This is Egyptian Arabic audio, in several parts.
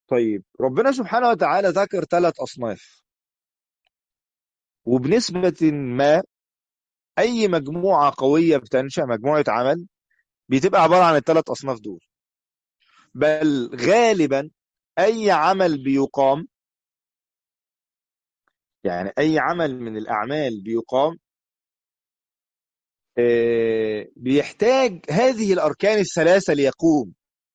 طيب ربنا سبحانه وتعالى ذكر ثلاث أصناف وبنسبة ما أي مجموعة قوية بتنشأ مجموعة عمل بتبقى عبارة عن الثلاث أصناف دول بل غالبا أي عمل بيقام يعني أي عمل من الأعمال بيقام آه، بيحتاج هذه الأركان الثلاثة ليقوم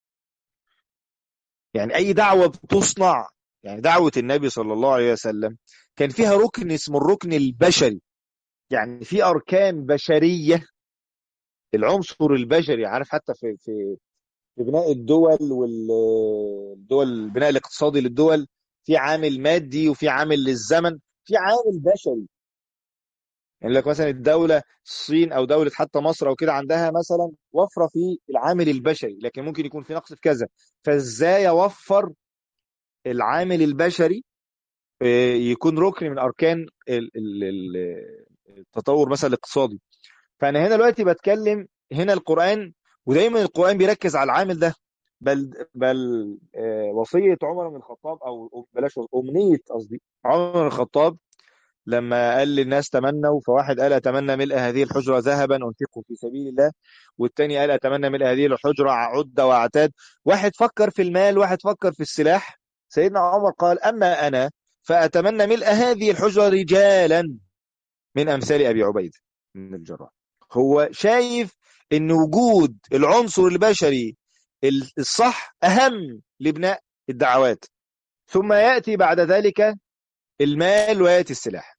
يعني أي دعوة بتصنع يعني دعوة النبي صلى الله عليه وسلم كان فيها ركن اسمه الركن البشري يعني في أركان بشرية العنصر البشري عارف حتى في في في بناء الدول والدول البناء الاقتصادي للدول في عامل مادي وفي عامل للزمن في عامل بشري يعني لك مثلا الدولة الصين أو دولة حتى مصر أو كده عندها مثلا وفرة في العامل البشري لكن ممكن يكون في نقص في كذا فإزاي أوفر العامل البشري آه، يكون ركن من أركان ال- ال- ال- التطور مثلا الاقتصادي فأنا هنا دلوقتي بتكلم هنا القرآن ودايما القرآن بيركز على العامل ده بل بل آه، وصية عمر بن الخطاب أو بلاش أمنية قصدي عمر بن الخطاب لما قال للناس تمنوا فواحد قال أتمنى ملء هذه الحجرة ذهبا أنفقه في سبيل الله والتاني قال أتمنى ملء هذه الحجرة عدة وعتاد واحد فكر في المال واحد فكر في السلاح سيدنا عمر قال أما أنا فأتمنى ملء هذه الحجرة رجالا من أمثال أبي عبيد من الجراح هو شايف ان وجود العنصر البشري الصح اهم لبناء الدعوات ثم ياتي بعد ذلك المال وياتي السلاح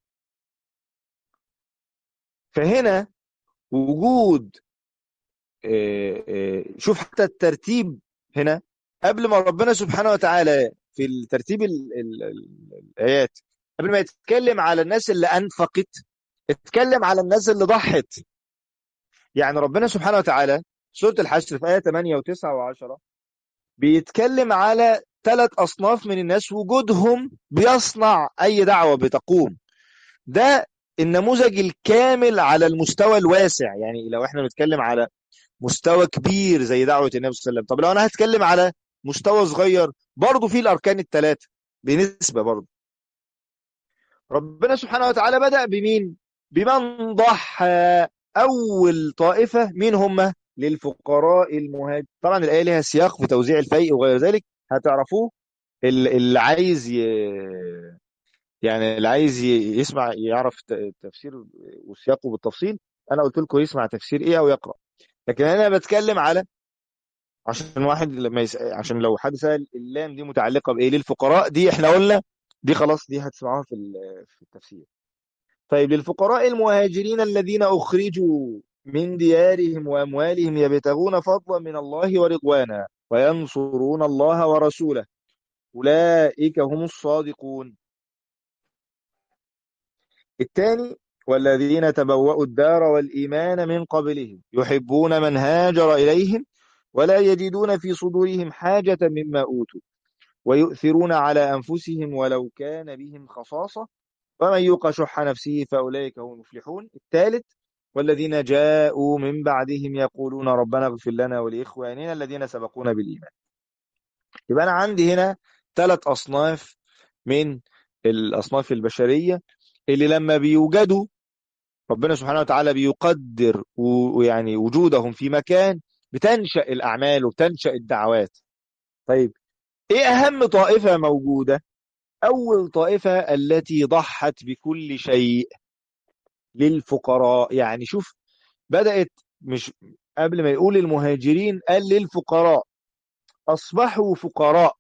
فهنا وجود آه، آه، شوف حتى الترتيب هنا قبل ما ربنا سبحانه وتعالى في الترتيب ال- ال- ال- الايات قبل ما يتكلم على الناس اللي انفقت اتكلم على الناس اللي ضحت يعني ربنا سبحانه وتعالى سورة الحشر في آية 8 و9 و10 بيتكلم على ثلاث أصناف من الناس وجودهم بيصنع أي دعوة بتقوم ده النموذج الكامل على المستوى الواسع يعني لو احنا بنتكلم على مستوى كبير زي دعوة النبي صلى الله عليه وسلم طب لو أنا هتكلم على مستوى صغير برضه في الأركان الثلاثة بنسبة برضه ربنا سبحانه وتعالى بدأ بمين؟ بمن ضحى أول طائفة مين هم؟ للفقراء المهاجر طبعا الآية لها سياق في توزيع الفيء وغير ذلك هتعرفوه ال- اللي عايز ي... يعني اللي عايز ي- يسمع يعرف ت- تفسير وسياقه بالتفصيل أنا قلت لكم يسمع تفسير إيه أو يقرأ لكن أنا بتكلم على عشان واحد لما يس... عشان لو حد سأل اللام دي متعلقة بإيه للفقراء دي إحنا قلنا دي خلاص دي هتسمعوها في ال- في التفسير طيب للفقراء المهاجرين الذين أخرجوا من ديارهم وأموالهم يبتغون فضلا من الله ورضوانا وينصرون الله ورسوله أولئك هم الصادقون الثاني والذين تبوأوا الدار والإيمان من قبلهم يحبون من هاجر إليهم ولا يجدون في صدورهم حاجة مما أوتوا ويؤثرون على أنفسهم ولو كان بهم خصاصة ومن يوق شح نفسه فأولئك هم المفلحون الثالث والذين جاءوا من بعدهم يقولون ربنا اغفر لنا ولإخواننا الذين سبقونا بالإيمان يبقى أنا عندي هنا ثلاث أصناف من الأصناف البشرية اللي لما بيوجدوا ربنا سبحانه وتعالى بيقدر و- ويعني وجودهم في مكان بتنشأ الأعمال وبتنشأ الدعوات طيب إيه أهم طائفة موجودة أول طائفة التي ضحت بكل شيء للفقراء يعني شوف بدأت مش قبل ما يقول المهاجرين قال للفقراء أصبحوا فقراء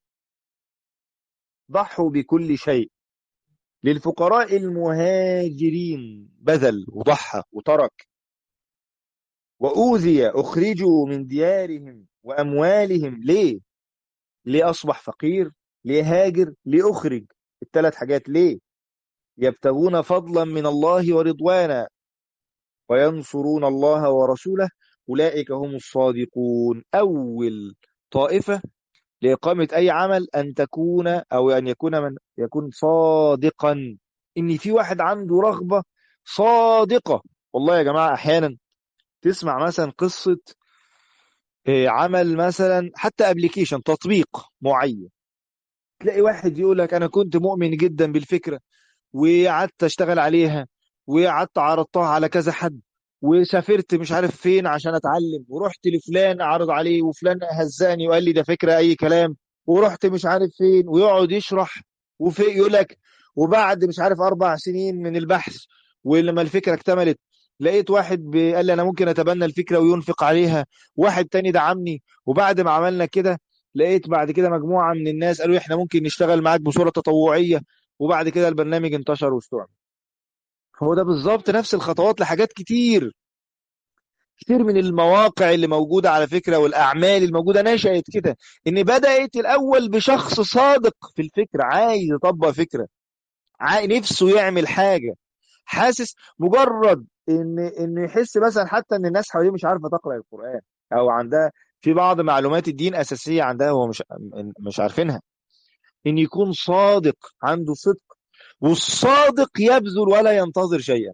ضحوا بكل شيء للفقراء المهاجرين بذل وضحى وترك وأوذي أخرجوا من ديارهم وأموالهم ليه؟ ليه أصبح فقير؟ ليه هاجر؟ ليه أخرج؟ الثلاث حاجات ليه؟ يبتغون فضلا من الله ورضوانا وينصرون الله ورسوله أولئك هم الصادقون أول طائفة لإقامة أي عمل أن تكون أو أن يكون من يكون صادقا إن في واحد عنده رغبة صادقة والله يا جماعة أحيانا تسمع مثلا قصة آه، عمل مثلا حتى ابلكيشن تطبيق معين تلاقي واحد يقول لك انا كنت مؤمن جدا بالفكره وقعدت اشتغل عليها وقعدت عرضتها على كذا حد وسافرت مش عارف فين عشان اتعلم ورحت لفلان اعرض عليه وفلان هزاني وقال لي ده فكره اي كلام ورحت مش عارف فين ويقعد يشرح وفي يقول لك وبعد مش عارف اربع سنين من البحث ولما الفكره اكتملت لقيت واحد ب- قال لي انا ممكن اتبنى الفكره وينفق عليها واحد تاني دعمني وبعد ما عملنا كده لقيت بعد كده مجموعه من الناس قالوا احنا ممكن نشتغل معاك بصوره تطوعيه وبعد كده البرنامج انتشر واستوعب هو ده بالظبط نفس الخطوات لحاجات كتير كتير من المواقع اللي موجودة على فكرة والأعمال الموجودة نشأت كده إن بدأت الأول بشخص صادق في الفكرة عايز يطبق فكرة عاي... نفسه يعمل حاجة حاسس مجرد إن إن يحس مثلا حتى إن الناس حواليه مش عارفة تقرأ القرآن أو عندها في بعض معلومات الدين أساسية عندها هو مش مش عارفينها إن يكون صادق عنده صدق والصادق يبذل ولا ينتظر شيئا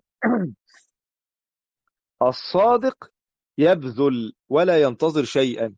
الصادق يبذل ولا ينتظر شيئا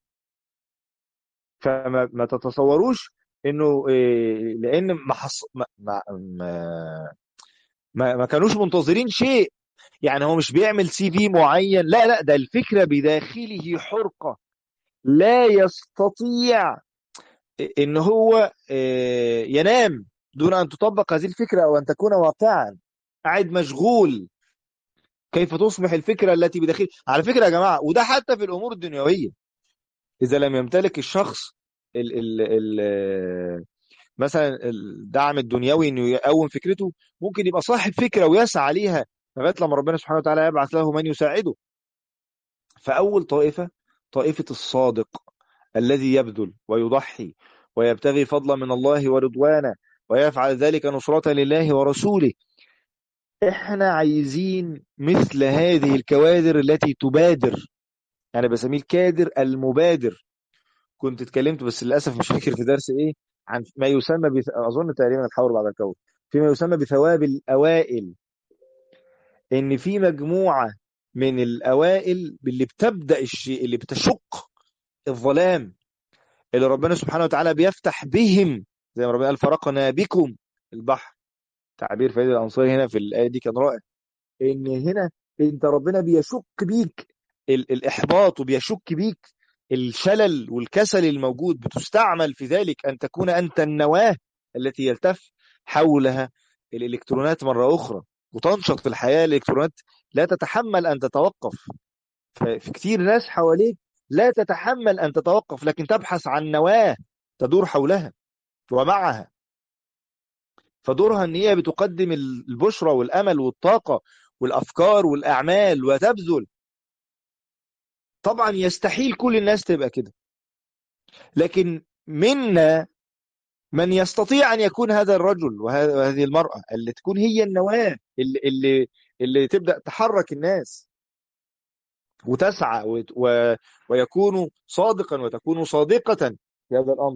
فما ما تتصوروش انه إيه لان ما, حص... ما, ما, ما, ما, ما كانوش منتظرين شيء يعني هو مش بيعمل سي في معين لا لا ده الفكرة بداخله حرقة لا يستطيع ان هو إيه ينام دون ان تطبق هذه الفكرة او ان تكون واقعا قاعد مشغول كيف تصبح الفكرة التي بداخل على فكرة يا جماعة وده حتى في الأمور الدنيوية إذا لم يمتلك الشخص ال ال ال مثلا الدعم الدنيوي إنه يقوم فكرته ممكن يبقى صاحب فكرة ويسعى عليها لغاية لما ربنا سبحانه وتعالى يبعث له من يساعده فأول طائفة طائفة الصادق الذي يبذل ويضحي ويبتغي فضلا من الله ورضوانه ويفعل ذلك نصرة لله ورسوله احنا عايزين مثل هذه الكوادر التي تبادر انا بسميه الكادر المبادر كنت اتكلمت بس للاسف مش فاكر في درس ايه عن ما يسمى بث... اظن تقريبا الحور بعد الكون فيما يسمى بثواب الاوائل ان في مجموعه من الاوائل اللي بتبدا الشيء اللي بتشق الظلام اللي ربنا سبحانه وتعالى بيفتح بهم زي ما ربنا قال فرقنا بكم البحر تعبير فريد الانصاري هنا في الايه دي كان رائع ان هنا انت ربنا بيشك بيك ال الاحباط وبيشك بيك الشلل والكسل الموجود بتستعمل في ذلك ان تكون انت النواه التي يلتف حولها الالكترونات مره اخرى وتنشط في الحياه الالكترونات لا تتحمل ان تتوقف ففي كتير ناس حواليك لا تتحمل ان تتوقف لكن تبحث عن نواه تدور حولها ومعها فدورها ان هي بتقدم البشرى والامل والطاقه والافكار والاعمال وتبذل طبعا يستحيل كل الناس تبقى كده لكن منا من يستطيع ان يكون هذا الرجل وهذه المراه اللي تكون هي النواه اللي اللي اللي تبدا تحرك الناس وتسعى و... و... ويكون صادقا وتكون صادقه في هذا الامر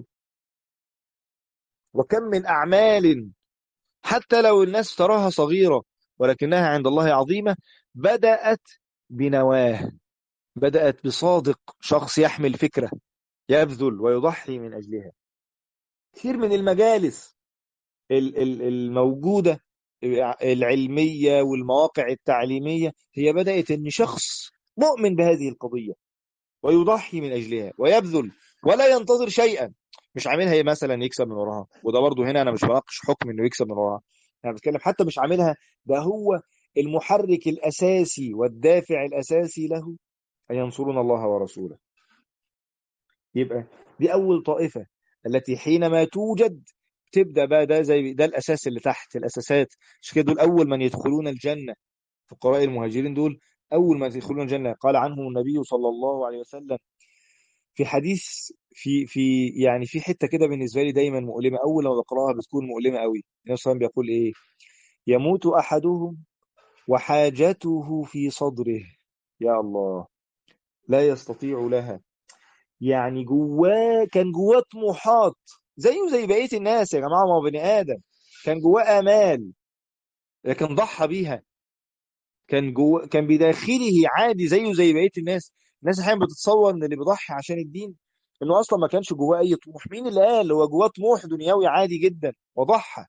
وكم من اعمال حتى لو الناس تراها صغيرة ولكنها عند الله عظيمة بدأت بنواه بدأت بصادق شخص يحمل فكرة يبذل ويضحي من أجلها كثير من المجالس الموجودة العلمية والمواقع التعليمية هي بدأت أن شخص مؤمن بهذه القضية ويضحي من أجلها ويبذل ولا ينتظر شيئا مش عاملها ايه مثلا يكسب من وراها وده برضو هنا انا مش بناقش حكم انه يكسب من وراها انا بتكلم حتى مش عاملها ده هو المحرك الاساسي والدافع الاساسي له ان ينصرون الله ورسوله يبقى دي اول طائفه التي حينما توجد تبدا بقى ده زي ده الاساس اللي تحت الاساسات مش كده دول اول من يدخلون الجنه فقراء المهاجرين دول اول من يدخلون الجنه قال عنهم النبي صلى الله عليه وسلم في حديث في في يعني في حته كده بالنسبه لي دايما مؤلمه اول لما بقراها بتكون مؤلمه قوي النبي صلى الله عليه وسلم بيقول ايه يموت احدهم وحاجته في صدره يا الله لا يستطيع لها يعني جواه كان جواه طموحات زيه زي بقيه الناس يا جماعه ما هو بني ادم كان جواه امال لكن ضحى بيها كان جوه كان بداخله عادي زيه زي بقيه الناس الناس احيانا بتتصور ان اللي بيضحي عشان الدين انه اصلا ما كانش جواه اي طموح مين اللي قال هو جواه طموح دنيوي عادي جدا وضحى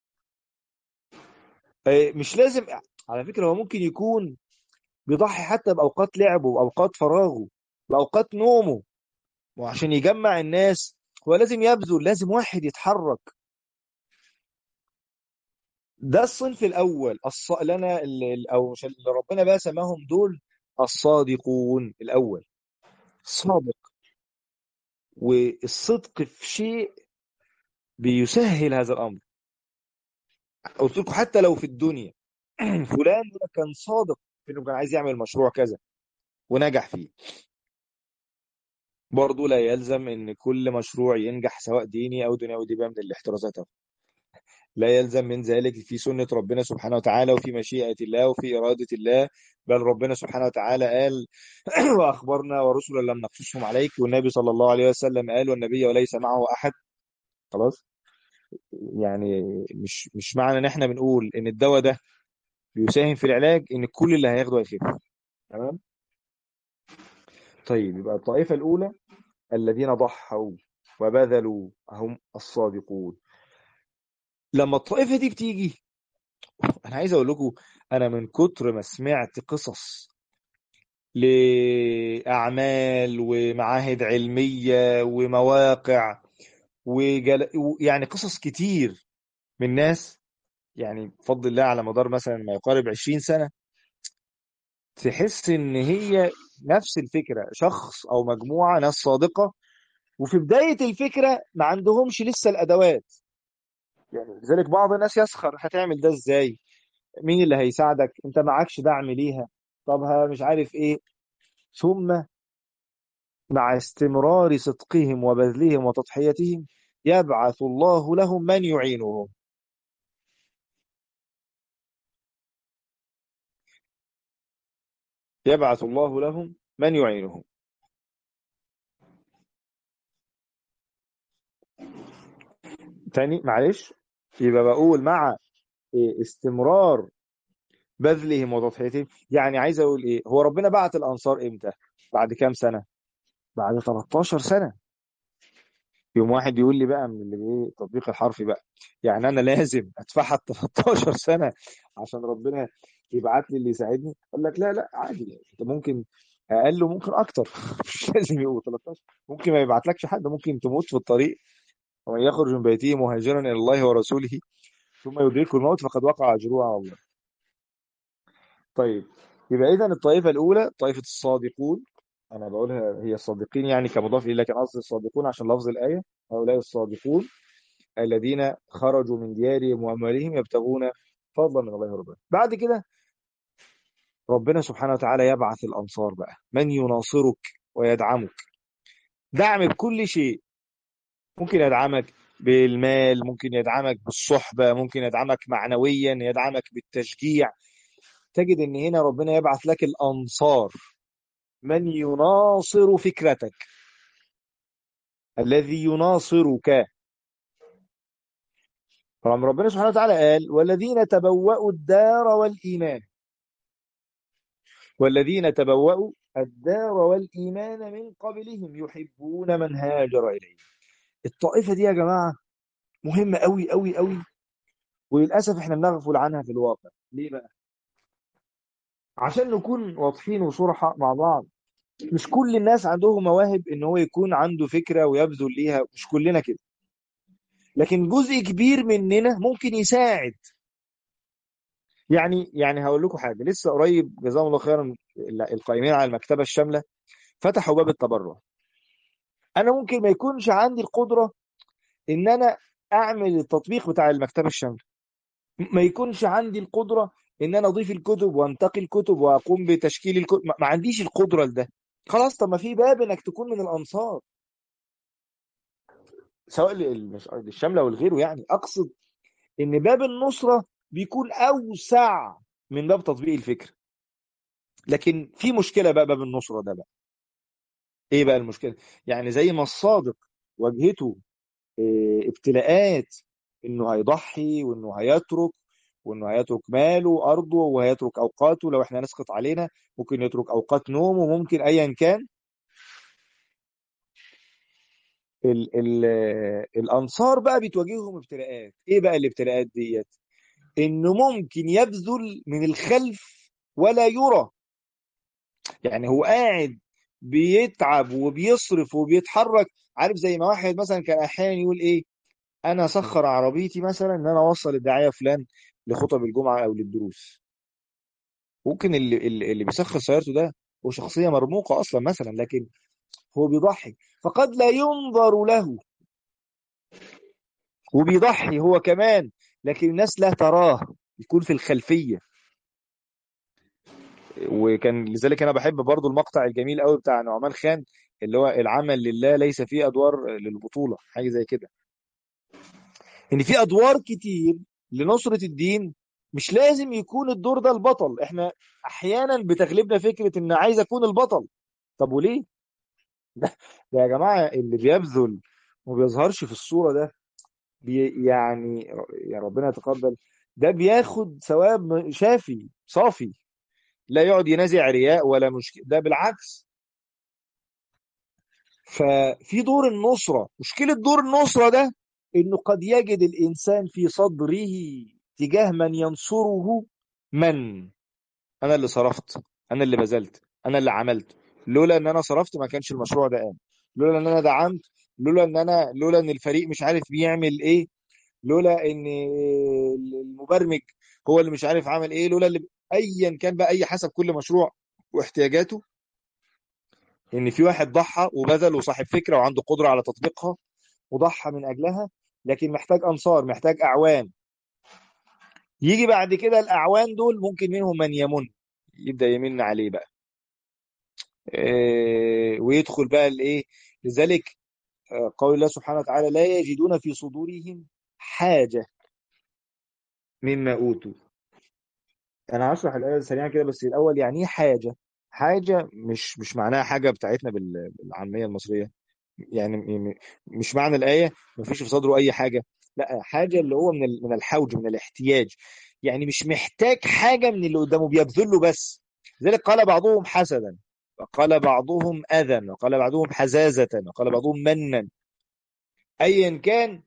آه، مش لازم على فكرة هو ممكن يكون بيضحي حتى بأوقات لعبه وأوقات فراغه بأوقات نومه وعشان يجمع الناس هو لازم يبذل لازم واحد يتحرك ده الصنف الأول الص... لنا اللي... أو مش اللي ربنا بقى سماهم دول الصادقون الأول صادق والصدق في شيء بيسهل هذا الأمر قلت لكم حتى لو في الدنيا فلان ده كان صادق في انه كان عايز يعمل مشروع كذا ونجح فيه برضه لا يلزم ان كل مشروع ينجح سواء ديني او دنيوي دي بقى من الاحترازات أهو. لا يلزم من ذلك في سنة ربنا سبحانه وتعالى وفي مشيئة الله وفي إرادة الله بل ربنا سبحانه وتعالى قال وأخبرنا ورسلا لم نقصصهم عليك والنبي صلى الله عليه وسلم قال والنبي وليس معه أحد خلاص يعني مش مش معنى ان احنا بنقول ان الدواء ده بيساهم في العلاج ان كل اللي هياخده هيخف تمام طيب يبقى الطائفة الأولى الذين ضحوا وبذلوا هم الصادقون لما الطائفة دي بتيجي أنا عايز أقول لكم أنا من كتر ما سمعت قصص لأعمال ومعاهد علمية ومواقع وجل... يعني قصص كتير من ناس يعني بفضل الله على مدار مثلا ما يقارب 20 سنة تحس ان هي نفس الفكرة شخص او مجموعة ناس صادقة وفي بداية الفكرة ما عندهمش لسه الادوات يعني لذلك بعض الناس يسخر هتعمل ده ازاي مين اللي هيساعدك انت معكش دعم ليها طب ها مش عارف ايه ثم مع استمرار صدقهم وبذلهم وتضحيتهم يبعث الله لهم من يعينهم يبعث الله لهم من يعينهم تاني معلش يبقى بقول مع استمرار بذلهم وتضحيتهم يعني عايز اقول ايه هو ربنا بعت الانصار امتى بعد كام سنة بعد 13 سنة يوم واحد يقول لي بقى من اللي ايه التطبيق الحرفي بقى يعني انا لازم ادفعها 13 سنة عشان ربنا يبعت لي اللي يساعدني اقول لك لا لا عادي انت ممكن اقل وممكن اكتر مش لازم يبقوا 13 ممكن ما يبعتلكش حد ممكن تموت في الطريق ومن يخرج من بيته مهاجرا الى الله ورسوله ثم يدركه الموت فقد وقع اجره على الله طيب يبقى اذا الطائفه الاولى طائفه الصادقون انا بقولها هي الصادقين يعني كمضاف اليه لكن قصدي الصادقون عشان لفظ الايه هؤلاء الصادقون الذين خرجوا من ديارهم واموالهم يبتغون فضلا من الله ورضوانه بعد كده ربنا سبحانه وتعالى يبعث الانصار بقى من يناصرك ويدعمك دعم بكل شيء ممكن يدعمك بالمال ممكن يدعمك بالصحبة ممكن يدعمك معنويا يدعمك بالتشجيع تجد ان هنا ربنا يبعث لك الانصار من يناصر فكرتك الذي يناصرك طبعا ربنا سبحانه وتعالى قال والذين تبوأوا الدار والإيمان والذين تبوأوا الدار والإيمان من قبلهم يحبون من هاجر إليهم الطائفة دي يا جماعة مهمة قوي قوي قوي وللأسف احنا بنغفل عنها في الواقع ليه بقى عشان نكون واضحين وصرحة مع بعض مش كل الناس عندهم مواهب ان هو يكون عنده فكرة ويبذل ليها مش كلنا كده لكن جزء كبير مننا ممكن يساعد يعني يعني هقول لكم حاجة لسه قريب جزاهم الله خيرا القائمين على المكتبة الشاملة فتحوا باب التبرع انا ممكن ما يكونش عندي القدرة ان انا اعمل التطبيق بتاع المكتبة الشاملة ما يكونش عندي القدرة ان انا اضيف الكتب وانتقي الكتب واقوم بتشكيل الكتب ما عنديش القدرة لده خلاص طب ما في باب انك تكون من الانصار سواء الشاملة او الغيره يعني اقصد ان باب النصرة بيكون اوسع من باب تطبيق الفكر لكن في مشكلة بقى باب النصرة ده بقى ايه بقى المشكلة يعني زي ما الصادق واجهته ابتلاءات انه هيضحي وانه هيترك وانه هيترك ماله وارضه وهيترك اوقاته لو احنا نسقط علينا ممكن يترك اوقات نومه ممكن ايا كان ال ال الانصار بقى بتواجههم ابتلاءات ايه بقى الابتلاءات ديت انه ممكن يبذل من الخلف ولا يرى يعني هو قاعد بيتعب وبيصرف وبيتحرك عارف زي ما واحد مثلا كان احيانا يقول ايه انا سخر عربيتي مثلا ان انا اوصل الداعيه فلان لخطب الجمعه او للدروس ممكن اللي اللي اللي بيسخر سيارته ده هو شخصيه مرموقه اصلا مثلا لكن هو بيضحي فقد لا ينظر له وبيضحي هو كمان لكن الناس لا تراه يكون في الخلفيه وكان لذلك انا بحب برضو المقطع الجميل قوي بتاع نعمان خان اللي هو العمل لله ليس فيه ادوار للبطوله حاجه زي كده ان في ادوار كتير لنصره الدين مش لازم يكون الدور ده البطل احنا احيانا بتغلبنا فكره ان عايز اكون البطل طب وليه ده, ده يا جماعه اللي بيبذل وما بيظهرش في الصوره ده بي يعني يا ربنا يتقبل ده بياخد ثواب شافي صافي لا يقعد ينازع رياء ولا مشكله ده بالعكس ففي دور النصره مشكله دور النصره ده انه قد يجد الانسان في صدره تجاه من ينصره من انا اللي صرفت انا اللي بذلت انا اللي عملت لولا ان انا صرفت ما كانش المشروع ده قام لولا ان انا دعمت لولا ان انا لولا ان الفريق مش عارف بيعمل ايه لولا ان المبرمج هو اللي مش عارف عمل ايه لولا اللي ايا كان بقى اي حسب كل مشروع واحتياجاته ان في واحد ضحى وبذل وصاحب فكره وعنده قدره على تطبيقها وضحى من اجلها لكن محتاج انصار محتاج اعوان يجي بعد كده الاعوان دول ممكن منهم من يمن يبدا يمن عليه بقى إيه ويدخل بقى الايه لذلك قول الله سبحانه وتعالى لا يجدون في صدورهم حاجه مما اوتوا انا هشرح الايه سريعا كده بس الاول يعني ايه حاجه حاجه مش مش معناها حاجه بتاعتنا بالعاميه المصريه يعني مش معنى الايه ما فيش في صدره اي حاجه لا حاجه اللي هو من من الحوج من الاحتياج يعني مش محتاج حاجه من اللي قدامه بيبذل له بس لذلك قال بعضهم حسدا وقال بعضهم اذى وقال بعضهم حزازه وقال بعضهم منا ايا كان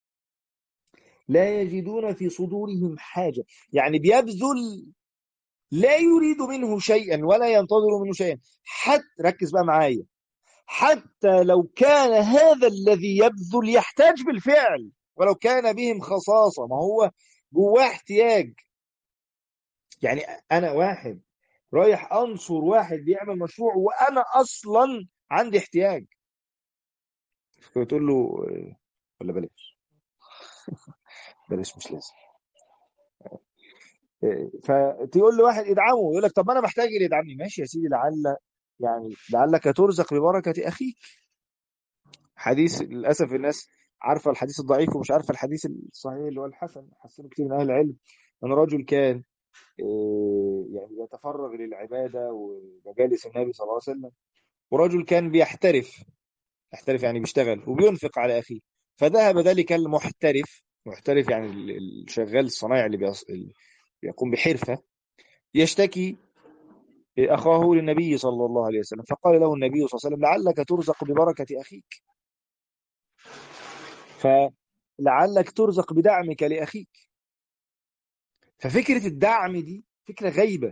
لا يجدون في صدورهم حاجه يعني بيبذل لا يريد منه شيئا ولا ينتظر منه شيئا حتى ركز بقى معايا حتى لو كان هذا الذي يبذل يحتاج بالفعل ولو كان بهم خصاصة ما هو جواه احتياج يعني أنا واحد رايح أنصر واحد بيعمل مشروع وأنا أصلا عندي احتياج تقول له ولا بلاش بلاش مش لازم فتقول له واحد ادعمه يقول لك طب ما انا محتاج اللي يدعمني ماشي يا سيدي لعل يعني لعلك ترزق ببركه اخيك حديث للاسف الناس عارفه الحديث الضعيف ومش عارفه الحديث الصحيح اللي هو الحسن حسنه كتير من اهل العلم ان رجل كان يعني يتفرغ للعباده ومجالس النبي صلى الله عليه وسلم ورجل كان بيحترف يحترف يعني بيشتغل وبينفق على اخيه فذهب ذلك المحترف محترف يعني الشغال الصنايعي اللي بيقوم بحرفه يشتكي اخاه للنبي صلى الله عليه وسلم فقال له النبي صلى الله عليه وسلم لعلك ترزق ببركه اخيك فلعلك ترزق بدعمك لأخيك ففكرة الدعم دي فكرة غيبة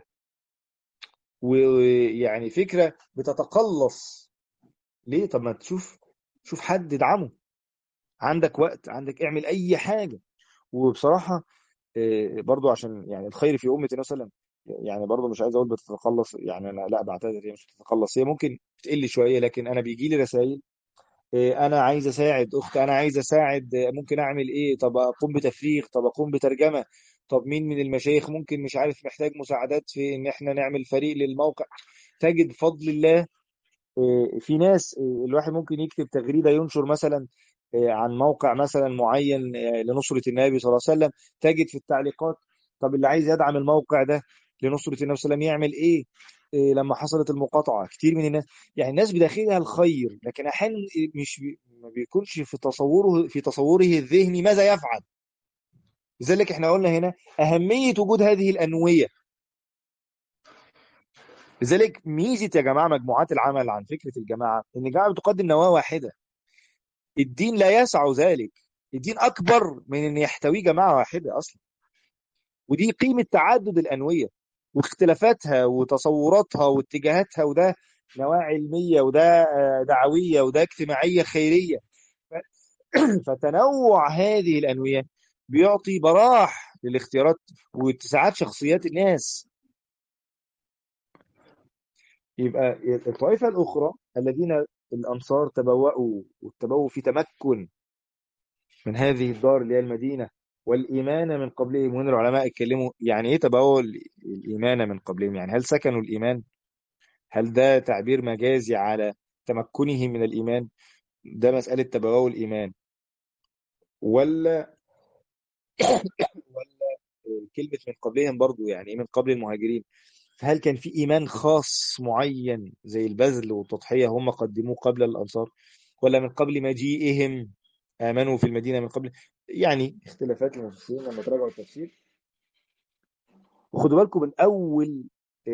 ويعني فكرة بتتقلص ليه طب ما تشوف شوف حد يدعمه عندك وقت عندك اعمل اي حاجة وبصراحة برضو عشان يعني الخير في أمة النبي صلى الله عليه وسلم يعني برضو مش عايز اقول بتتقلص يعني انا لا بعتذر هي مش بتتقلص هي ممكن تقل شوية لكن انا بيجي لي رسائل انا عايز اساعد اخت انا عايز اساعد ممكن اعمل ايه طب اقوم بتفريغ طب اقوم بترجمه طب مين من المشايخ ممكن مش عارف محتاج مساعدات في ان احنا نعمل فريق للموقع تجد بفضل الله في ناس الواحد ممكن يكتب تغريده ينشر مثلا عن موقع مثلا معين لنصره النبي صلى الله عليه وسلم تجد في التعليقات طب اللي عايز يدعم الموقع ده لنصره النبي صلى الله عليه وسلم يعمل ايه لما حصلت المقاطعه كتير من الناس يعني الناس بداخلها الخير لكن احيانا مش بي... ما بيكونش في تصوره في تصوره الذهني ماذا يفعل لذلك احنا قلنا هنا اهميه وجود هذه الانويه لذلك ميزه يا جماعه مجموعات العمل عن فكره الجماعه ان الجماعه بتقدم نواه واحده الدين لا يسع ذلك الدين أكبر من أن يحتوي جماعة واحدة أصلا ودي قيمة تعدد الأنوية واختلافاتها وتصوراتها واتجاهاتها وده نواة علمية وده دعوية وده اجتماعية خيرية فتنوع هذه الأنوية بيعطي براح للاختيارات واتساعات شخصيات الناس يبقى الطائفة الأخرى الذين الأنصار تبوأوا والتبوء في تمكن من هذه الدار اللي هي المدينة والإيمان من قبلهم وهنا العلماء اتكلموا يعني إيه تبوء الإيمان من قبلهم يعني هل سكنوا الإيمان هل ده تعبير مجازي على تمكنهم من الإيمان ده مسألة تبوء الإيمان ولا ولا كلمة من قبلهم برضو يعني إيه من قبل المهاجرين فهل كان في إيمان خاص معين زي البذل والتضحية هم قدموه قبل الأنصار ولا من قبل مجيئهم آمنوا في المدينة من قبل يعني اختلافات المفسرين لما تراجعوا التفسير وخدوا بالكم من أول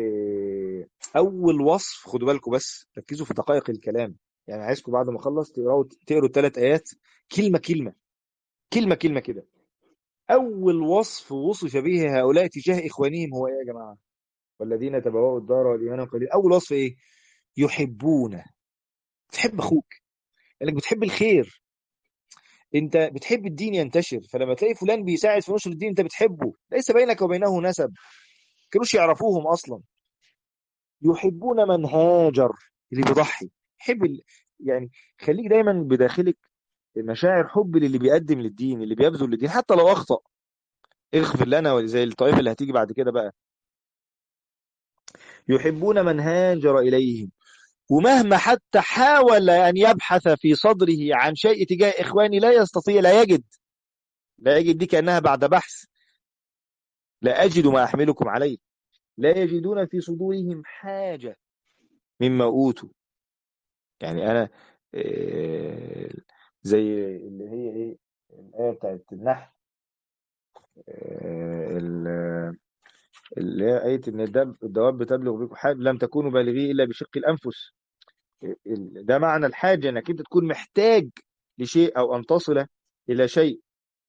أول وصف خدوا بالكم بس ركزوا في دقائق الكلام يعني عايزكم بعد ما أخلص تقرأوا تقروا الثلاث آيات كلمة كلمة كلمة كلمة كده أول وصف وصف به هؤلاء تجاه إخوانهم هو إيه يا جماعة والذين تبوأوا الدار والإيمان قليل أول وصف إيه يحبون تحب أخوك لأنك بتحب الخير أنت بتحب الدين ينتشر فلما تلاقي فلان بيساعد في نشر الدين أنت بتحبه ليس بينك وبينه نسب كانوش يعرفوهم أصلا يحبون من هاجر اللي بيضحي حب ال... يعني خليك دايما بداخلك مشاعر حب للي بيقدم للدين اللي بيبذل للدين حتى لو أخطأ اغفر لنا زي الطائفة اللي هتيجي بعد كده بقى يحبون من هاجر إليهم ومهما حتى حاول أن يبحث في صدره عن شيء تجاه إخواني لا يستطيع لا يجد لا يجد دي كأنها بعد بحث لا أجد ما أحملكم عليه لا يجدون في صدورهم حاجة مما أوتوا يعني أنا زي اللي هي إيه الآية بتاعت النحل اللي هي آية إن الدواب بتبلغ بكم حاجة لم تكونوا بالغيه إلا بشق الأنفس ده معنى الحاجة إنك أنت تكون محتاج لشيء أو أن تصل إلى شيء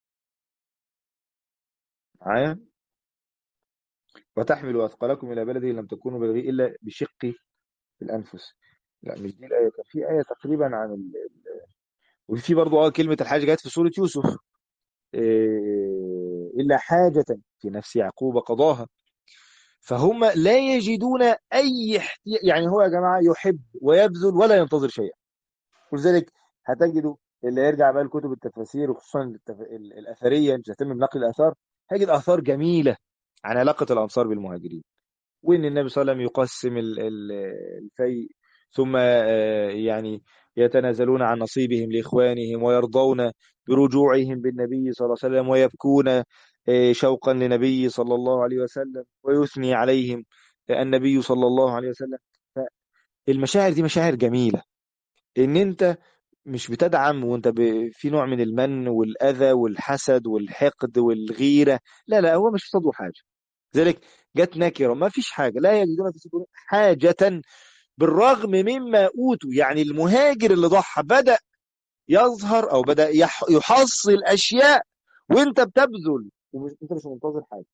معايا وتحملوا أثقالكم إلى بلده لم تكونوا بالغيه إلا بشق الأنفس لا مش دي الآية كان في آية تقريبا عن ال... وفي برضو اه كلمة الحاجة جت في سورة يوسف إيه... إلا حاجة في نفس يعقوب قضاها فهم لا يجدون أي احتياج يعني هو يا جماعة يحب ويبذل ولا ينتظر شيئا ولذلك هتجدوا اللي يرجع بقى لكتب التفاسير وخصوصا التف... الأثرية مش هتم بنقل الآثار هيجد آثار جميلة عن علاقة الأنصار بالمهاجرين وإن النبي صلى الله عليه وسلم يقسم الفيء ثم يعني يتنازلون عن نصيبهم لإخوانهم ويرضون برجوعهم بالنبي صلى الله عليه وسلم ويبكون شوقا لنبي صلى الله عليه وسلم ويثني عليهم النبي صلى الله عليه وسلم المشاعر دي مشاعر جميلة ان انت مش بتدعم وانت في نوع من المن والأذى والحسد والحقد والغيرة لا لا هو مش في صدره حاجة ذلك جت نكرة ما فيش حاجة لا يجدون في صدورهم حاجة بالرغم مما أوتوا يعني المهاجر اللي ضحى بدأ يظهر أو بدأ يحصل أشياء وانت بتبذل وانت مش منتظر حاجة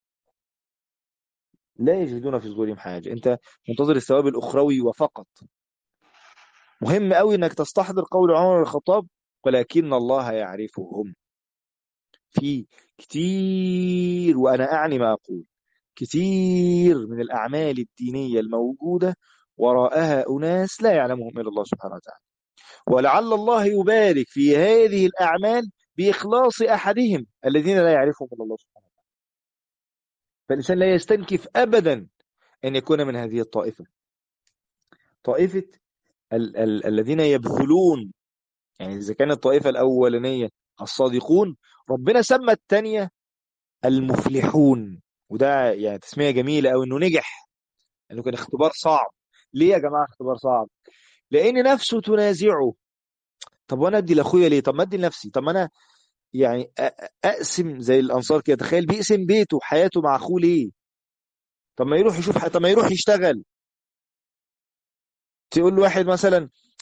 لا يجدون في صدورهم حاجة انت منتظر الثواب الأخروي وفقط مهم قوي انك تستحضر قول عمر بن الخطاب ولكن الله يعرفهم في كتير وأنا أعني ما أقول كتير من الأعمال الدينية الموجودة وراءها أناس لا يعلمهم إلا الله سبحانه وتعالى ولعل الله يبارك في هذه الأعمال بإخلاص أحدهم الذين لا يعرفهم إلا الله سبحانه وتعالى فالإنسان لا يستنكف أبدا أن يكون من هذه الطائفة طائفة ال ال الذين يبذلون يعني إذا كانت الطائفة الأولانية الصادقون ربنا سمى الثانية المفلحون وده يعني تسمية جميلة أو أنه نجح أنه كان اختبار صعب ليه يا جماعة اختبار صعب لأن نفسه تنازعه طب وأنا أدي لأخويا ليه طب ما أدي لنفسي طب ما أنا يعني أقسم زي الأنصار كده تخيل بيقسم بيته وحياته مع أخوه ليه طب ما يروح يشوف طب ما يروح يشتغل تقول له واحد مثلا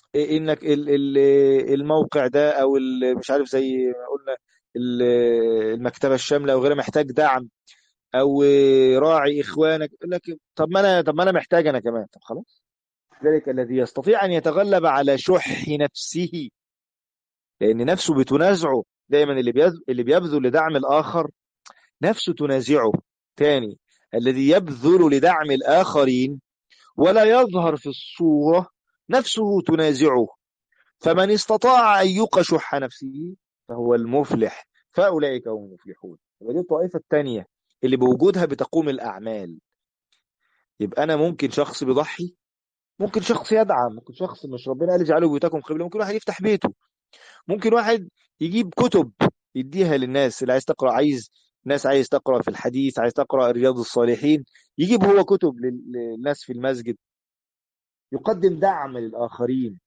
انك ال- ال- الموقع ده او ال- مش عارف زي ما قلنا ال- المكتبه الشامله او غيرها محتاج دعم او راعي اخوانك يقول لك طب ما انا طب ما انا محتاج انا كمان طب خلاص ذلك الذي يستطيع ان يتغلب على شح نفسه لان نفسه بتنازعه دايما اللي بيذ- اللي بيبذل لدعم الاخر نفسه تنازعه تاني الذي يبذل لدعم الآخرين ولا يظهر في الصورة نفسه تنازعه فمن استطاع أن يوق شح نفسه فهو المفلح فأولئك هم المفلحون يبقى دي الطائفة الثانية اللي بوجودها بتقوم الأعمال يبقى أنا ممكن شخص بيضحي ممكن شخص يدعم ممكن شخص مش ربنا قال اجعلوا بيوتكم قبلة ممكن واحد يفتح بيته ممكن واحد يجيب كتب يديها للناس اللي عايز تقرأ عايز ناس عايز تقرأ في الحديث عايز تقرأ رياض الصالحين يجيب هو كتب لل- للناس في المسجد يقدم دعم للآخرين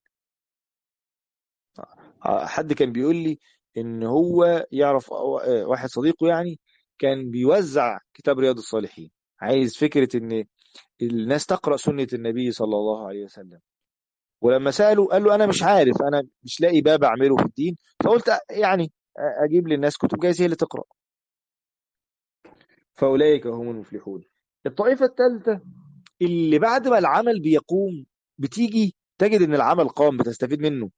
آه، حد كان بيقول لي ان هو يعرف آه، واحد صديقه يعني كان بيوزع كتاب رياض الصالحين عايز فكرة ان الناس تقرأ سنة النبي صلى الله عليه وسلم ولما سأله قال له انا مش عارف انا مش لاقي باب اعمله في الدين فقلت آه، يعني آه، اجيب للناس كتب جايز هي اللي تقرأ فاولئك هم المفلحون الطائفة الثالثة اللي بعد ما العمل بيقوم بتيجي تجد ان العمل قام بتستفيد منه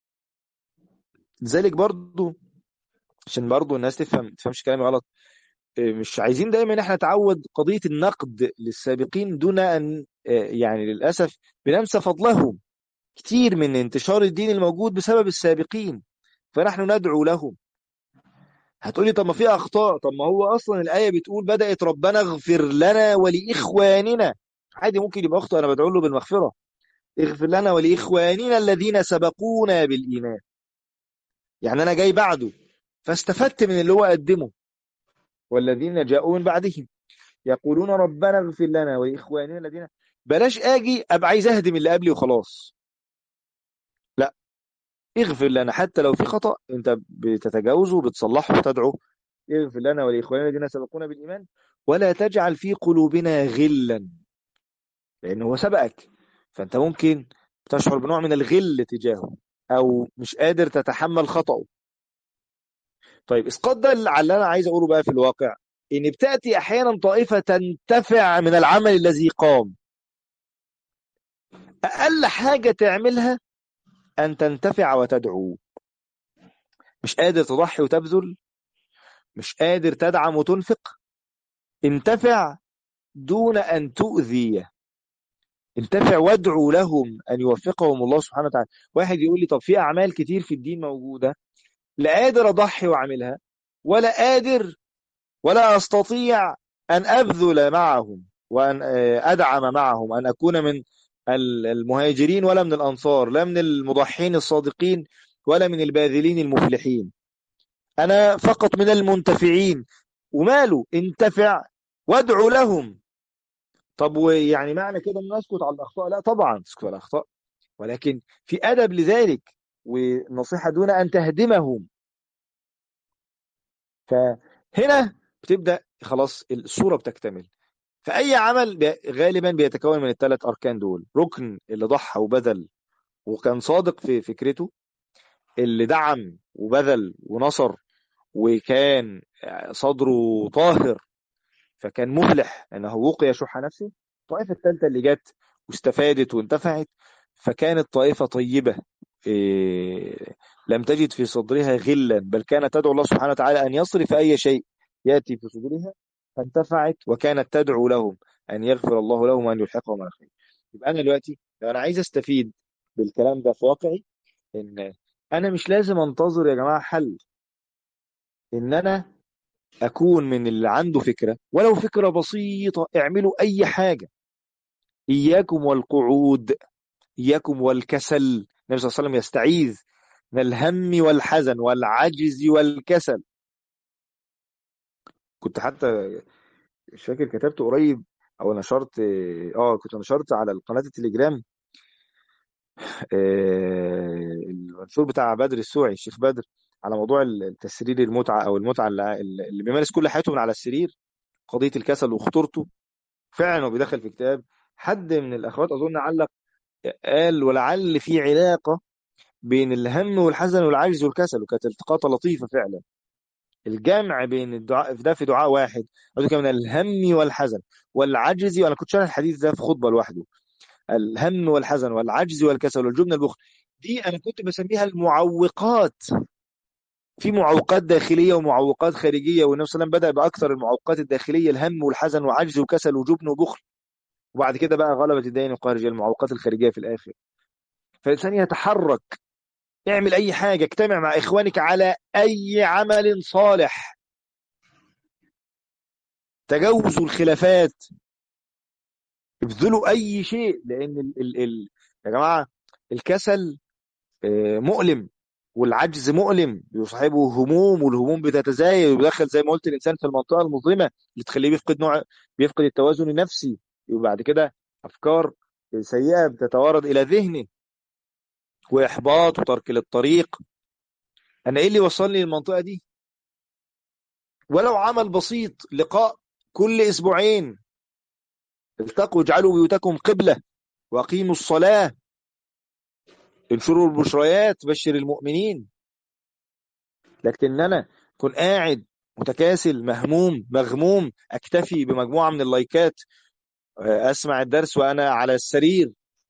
لذلك برضو عشان برضو الناس تفهم تفهمش كلامي غلط إيه، مش عايزين دايما احنا نتعود قضية النقد للسابقين دون ان إيه، يعني للأسف بننسى فضلهم كتير من انتشار الدين الموجود بسبب السابقين فنحن ندعو لهم هتقولي طب ما في أخطاء طب ما هو أصلا الآية بتقول بدأت ربنا اغفر لنا ولإخواننا عادي ممكن يبقى أخطأ أنا بدعو له بالمغفرة اغفر لنا ولإخواننا الذين سبقونا بالإيمان يعني أنا جاي بعده فاستفدت من اللي هو قدمه والذين جاءوا من بعدهم يقولون ربنا اغفر لنا ولإخواننا الذين بلاش اجي ابقى عايز اهدم اللي قبلي وخلاص لا اغفر لنا حتى لو في خطأ انت بتتجاوزه وبتصلحه وتدعو اغفر لنا ولإخواننا الذين سبقونا بالإيمان ولا تجعل في قلوبنا غلا لأنه هو سبقك فأنت ممكن تشعر بنوع من الغل تجاهه أو مش قادر تتحمل خطأه طيب اسقاط ده اللي على اللي أنا عايز أقوله بقى في الواقع إن بتأتي أحيانا طائفة تنتفع من العمل الذي قام أقل حاجة تعملها أن تنتفع وتدعو مش قادر تضحي وتبذل مش قادر تدعم وتنفق انتفع دون أن تؤذي انتفع وادعو لهم أن يوفقهم الله سبحانه وتعالى واحد يقول لي طب في أعمال كتير في الدين موجودة لا قادر أضحي وأعملها ولا قادر ولا أستطيع أن أبذل معهم وأن آه، أدعم معهم أن أكون من ال- المهاجرين ولا من الأنصار لا من المضحين الصادقين ولا من الباذلين المفلحين أنا فقط من المنتفعين وماله انتفع وادعو لهم طب ويعني معنى كده ان اسكت على الاخطاء لا طبعا تسكت على الاخطاء ولكن في ادب لذلك ونصيحه دون ان تهدمهم فهنا بتبدا خلاص الصوره بتكتمل فاي عمل بي- غالبا بيتكون من الثلاث اركان دول ركن اللي ضحى وبذل وكان صادق في فكرته اللي دعم وبذل ونصر وكان صدره طاهر فكان مفلح انه وقي شح نفسه الطائفه الثالثه اللي جت واستفادت وانتفعت فكانت طائفه طيبه إيه لم تجد في صدرها غلا بل كانت تدعو الله سبحانه وتعالى ان يصرف اي شيء ياتي في صدورها فانتفعت وكانت تدعو لهم ان يغفر الله لهم وان يلحقهم على خير يبقى انا دلوقتي لو انا عايز استفيد بالكلام ده في واقعي ان انا مش لازم انتظر يا جماعه حل ان انا اكون من اللي عنده فكره ولو فكره بسيطه اعملوا اي حاجه اياكم والقعود اياكم والكسل النبي صلى الله عليه وسلم يستعيذ من الهم والحزن والعجز والكسل كنت حتى مش فاكر كتبت قريب او نشرت اه كنت نشرت على القناه التليجرام آه، المنشور بتاع بدر السوعي الشيخ بدر على موضوع التسرير المتعه او المتعه اللي اللي بيمارس كل حياته من على السرير قضيه الكسل وخطورته فعلا هو بيدخل في كتاب حد من الاخوات اظن علق قال ولعل في علاقة بين الهم والحزن والعجز والكسل وكانت التقاطة لطيفة فعلا الجمع بين الدعاء في ده في دعاء واحد قصدي من الهم والحزن والعجز وانا كنت شارح الحديث ده في خطبه لوحده الهم والحزن والعجز والكسل والجبن البخل دي انا كنت بسميها المعوقات في معوقات داخليه ومعوقات خارجيه والنبي صلى الله عليه وسلم بدا باكثر المعوقات الداخليه الهم والحزن وعجز وكسل وجبن وبخل وبعد كده بقى غلبت الدين القهرجيه المعوقات الخارجيه في الاخر فالانسان يتحرك اعمل اي حاجه اجتمع مع اخوانك على اي عمل صالح تجاوزوا الخلافات ابذلوا اي شيء لان ال ال ال يا جماعه الكسل مؤلم والعجز مؤلم يصاحبه هموم والهموم بتتزايد ويدخل زي ما قلت الانسان في المنطقه المظلمه اللي تخليه بيفقد نوع بيفقد التوازن النفسي وبعد كده افكار سيئه بتتوارد الى ذهنه واحباط وترك للطريق انا ايه اللي وصلني للمنطقه دي ولو عمل بسيط لقاء كل اسبوعين التقوا اجعلوا بيوتكم قبله واقيموا الصلاه انشروا البشريات بشر المؤمنين لكن انا كن قاعد متكاسل مهموم مغموم اكتفي بمجموعه من اللايكات اسمع الدرس وانا على السرير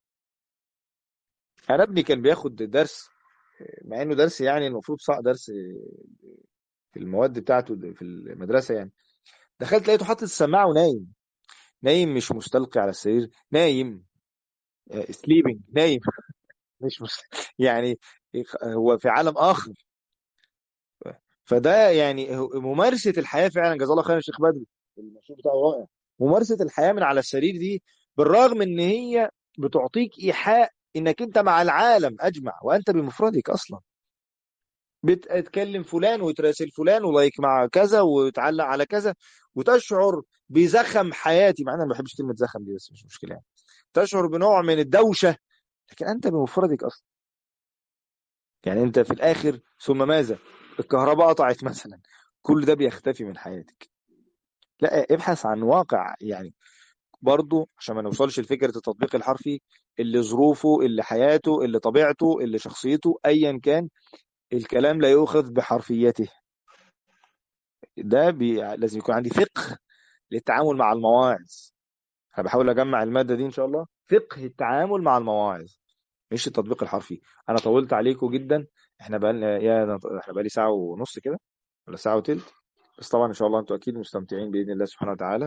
انا ابني كان بياخد درس مع انه درس يعني المفروض صح درس في المواد بتاعته في المدرسه يعني دخلت لقيته حاطط السماعه ونايم نايم مش مستلقي على السرير نايم سليبنج نايم مش مست... يعني هو في عالم اخر فده يعني ممارسه الحياه فعلا جزاه الله خير الشيخ بدري المشروع بتاعه رائع ممارسه الحياه من على السرير دي بالرغم ان هي بتعطيك ايحاء انك انت مع العالم اجمع وانت بمفردك اصلا بتتكلم فلان وتراسل فلان ولايك مع كذا وتعلق على كذا وتشعر بزخم حياتي مع ان انا ما بحبش كلمه زخم دي بس مش مشكله يعني تشعر بنوع من الدوشه لكن انت بمفردك اصلا يعني انت في الاخر ثم ماذا الكهرباء قطعت مثلا كل ده بيختفي من حياتك لا ابحث عن واقع يعني برضه عشان ما نوصلش لفكره التطبيق الحرفي اللي ظروفه اللي حياته اللي طبيعته اللي شخصيته ايا كان الكلام لا يؤخذ بحرفيته ده بي... لازم يكون عندي فقه للتعامل مع المواعظ انا بحاول اجمع الماده دي ان شاء الله فقه التعامل مع المواعظ مش التطبيق الحرفي انا طولت عليكم جدا احنا بقى يا احنا بقى لي ساعه ونص كده ولا ساعه وثلث بس طبعا ان شاء الله انتوا اكيد مستمتعين باذن الله سبحانه وتعالى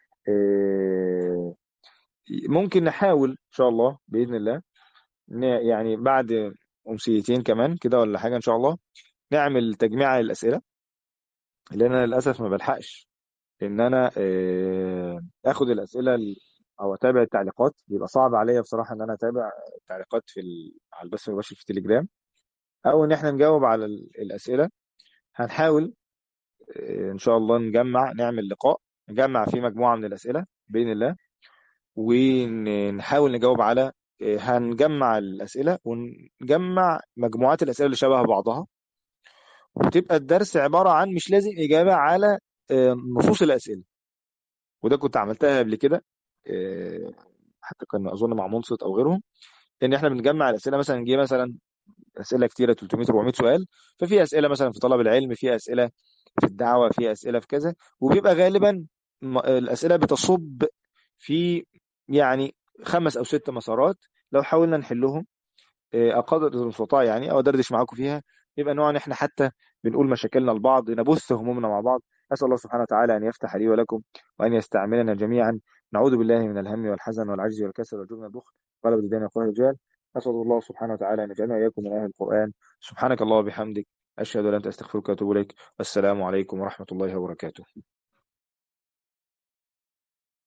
ممكن نحاول ان شاء الله باذن الله يعني بعد امسيتين كمان كده ولا حاجه ان شاء الله نعمل تجميع الاسئله لان انا للاسف ما بلحقش ان انا اخد الاسئله او اتابع التعليقات بيبقى صعب عليا بصراحه ان انا اتابع التعليقات في ال... على البث المباشر في التليجرام او ان احنا نجاوب على الاسئله هنحاول ان شاء الله نجمع نعمل لقاء نجمع فيه مجموعه من الاسئله باذن الله ونحاول نجاوب على هنجمع الاسئله ونجمع مجموعات الاسئله اللي شبه بعضها وتبقى الدرس عباره عن مش لازم اجابه على نصوص الاسئله وده كنت عملتها قبل كده حتى كان اظن مع منصت او غيرهم ان احنا بنجمع الاسئله مثلا نجي مثلا اسئله كتيره 300 400 سؤال ففي اسئله مثلا في طلب العلم في اسئله في الدعوه في اسئله في كذا وبيبقى غالبا الاسئله بتصب في يعني خمس او ست مسارات لو حاولنا نحلهم اقدر المستطاع يعني او ادردش معاكم فيها يبقى نوع ان احنا حتى بنقول مشاكلنا لبعض نبث همومنا مع بعض اسال الله سبحانه وتعالى ان يفتح لي ولكم وان يستعملنا جميعا نعوذ بالله من الهم والحزن والعجز والكسل والجبن والبخل غلبة الدين يقول الرجال اسال الله سبحانه وتعالى ان يجعلنا واياكم من اهل القران سبحانك الله وبحمدك اشهد ان لا اله الا انت استغفرك واتوب اليك والسلام عليكم ورحمه الله وبركاته